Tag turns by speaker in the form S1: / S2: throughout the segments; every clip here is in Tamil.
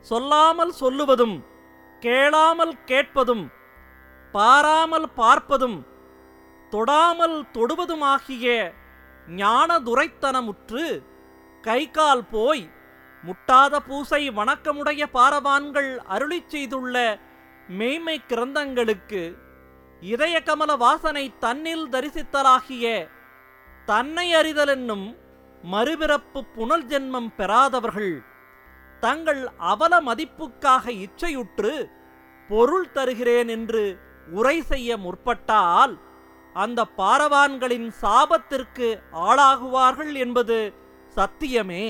S1: சொல்லாமல் சொல்லுவதும் கேளாமல் கேட்பதும் பாராமல் பார்ப்பதும் தொடாமல் தொடுவதுமாகிய ஞான துரைத்தனமுற்று கை கால் போய் முட்டாத பூசை வணக்கமுடைய பாரவான்கள் அருளிச் செய்துள்ள மெய்மை கிரந்தங்களுக்கு இதய கமல வாசனை தன்னில் தரிசித்தலாகிய தன்னை அறிதல் என்னும் மறுபிறப்பு புனல் ஜென்மம் பெறாதவர்கள் தங்கள் அவல மதிப்புக்காக இச்சையுற்று பொருள் தருகிறேன் என்று உரை செய்ய முற்பட்டால் அந்த பாரவான்களின் சாபத்திற்கு ஆளாகுவார்கள் என்பது சத்தியமே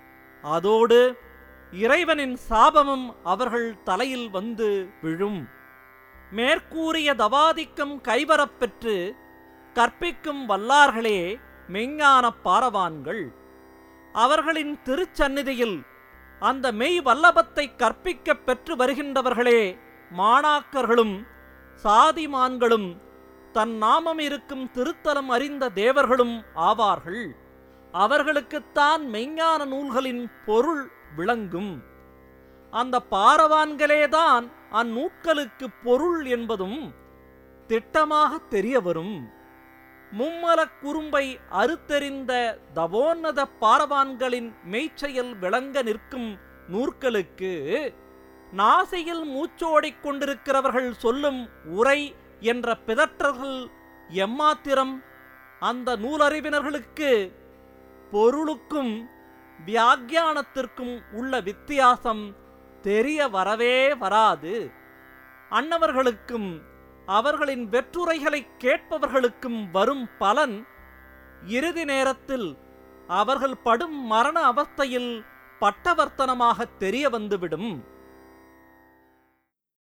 S1: அதோடு இறைவனின் சாபமும் அவர்கள் தலையில் வந்து விழும் மேற்கூறிய தவாதிக்கம் கைவரப்பெற்று கற்பிக்கும் வல்லார்களே மெஞ்ஞான பாரவான்கள் அவர்களின் திருச்சந்நிதியில் அந்த மெய் வல்லபத்தை கற்பிக்கப் பெற்று வருகின்றவர்களே மாணாக்கர்களும் சாதிமான்களும் தன் நாமம் இருக்கும் திருத்தலம் அறிந்த தேவர்களும் ஆவார்கள் அவர்களுக்குத்தான் மெய்ஞான நூல்களின் பொருள் விளங்கும் அந்த பாரவான்களேதான் அந்நூட்களுக்கு பொருள் என்பதும் திட்டமாக தெரிய வரும் மும்மலக் குறும்பை அறுத்தெறிந்த தவோன்னத பாரவான்களின் மெய்ச்செயல் விளங்க நிற்கும் நூற்களுக்கு நாசியில் மூச்சோடிக் கொண்டிருக்கிறவர்கள் சொல்லும் உரை என்ற பிதற்றல்கள் எம்மாத்திரம் அந்த நூலறிவினர்களுக்கு பொருளுக்கும் வியாக்கியானத்திற்கும் உள்ள வித்தியாசம் தெரிய வரவே வராது அன்னவர்களுக்கும் அவர்களின் வெற்றுரைகளை கேட்பவர்களுக்கும் வரும் பலன் இறுதி நேரத்தில் அவர்கள் படும் மரண அவஸ்தையில் பட்டவர்த்தனமாக தெரிய வந்துவிடும்